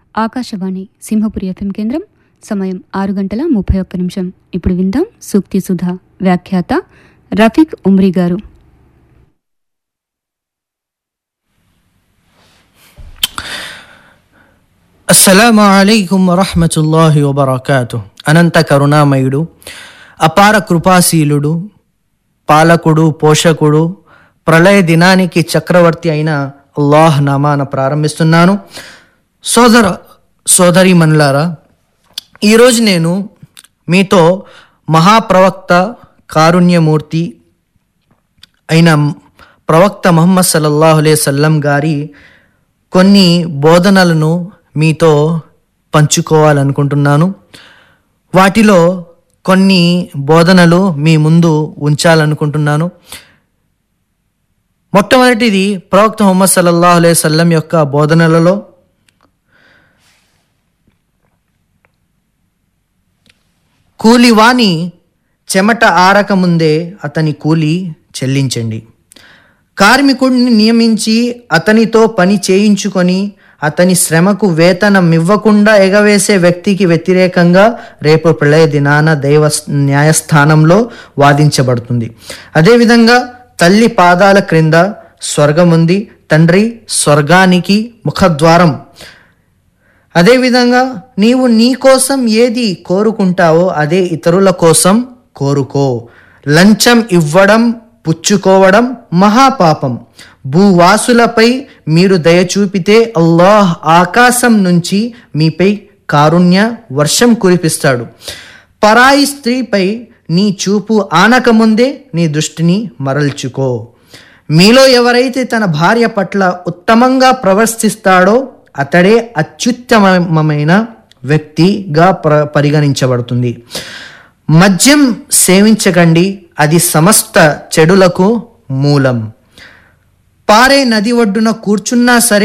Akashvani Simhapuri FM కేంద్రం సమయం ఆరు గంటల ముప్పై ఒక్క నిమిషం ఇప్పుడు విందాం సూక్తి సుధా వ్యాఖ్యాత రఫీక్ ఉమ్రీ గారు అస్సలాము అలైకుం వరహమతుల్లాహి వబర్కాతు అనంత కరుణామయుడు అపార కృపాశీలుడు పాలకుడు పోషకుడు ప్రళయ దినానికి చక్రవర్తి అయిన అల్లాహ్ నామాన ప్రారంభిస్తున్నాను సోదర సోదరి మనులారా ఈరోజు నేను మీతో మహాప్రవక్త కారుణ్యమూర్తి అయిన ప్రవక్త ముహమ్మద్ సల్లల్లాహు అలైహి సల్లం గారి కొన్ని బోధనలను మీతో పంచుకోవాలనుకుంటున్నాను వాటిలో కొన్ని బోధనలు మీ ముందు ఉంచాలనుకుంటున్నాను మొట్టమొదటిది ప్రవక్త ముహమ్మద్ సల్లల్లాహు అలైహి సల్లం యొక్క బోధనలలో కూలివాని చెమట ఆరకముందే అతని కూలి చెల్లించండి కార్మికుడిని నియమించి అతనితో పని చేయించుకొని అతని శ్రమకు వేతనం ఇవ్వకుండా ఎగవేసే వ్యక్తికి వ్యతిరేకంగా రేపు ప్రళయ దినాన దైవ న్యాయస్థానంలో వాదించబడుతుంది అదేవిధంగా తల్లి పాదాల క్రింద స్వర్గం ఉంది తండ్రి స్వర్గానికి ముఖద్వారం అదేవిధంగా నీవు నీ కోసం ఏది కోరుకుంటావో అదే ఇతరుల కోసం కోరుకో లంచం ఇవ్వడం పుచ్చుకోవడం మహాపాపం భూవాసులపై మీరు దయ చూపితే అల్లాహ్ ఆకాశం నుంచి మీపై కారుణ్య వర్షం కురిపిస్తాడు పరాయి స్త్రీపై నీ చూపు ఆనకముందే నీ దృష్టిని మరల్చుకో మీలో ఎవరైతే తన భార్య పట్ల ఉత్తమంగా ప్రవర్తిస్తాడో అతడే అత్యుత్తమమైన వ్యక్తిగా ప్ర పరిగణించబడుతుంది మద్యం సేవించకండి అది సమస్త చెడులకు మూలం పారే నది ఒడ్డున కూర్చున్నా సరే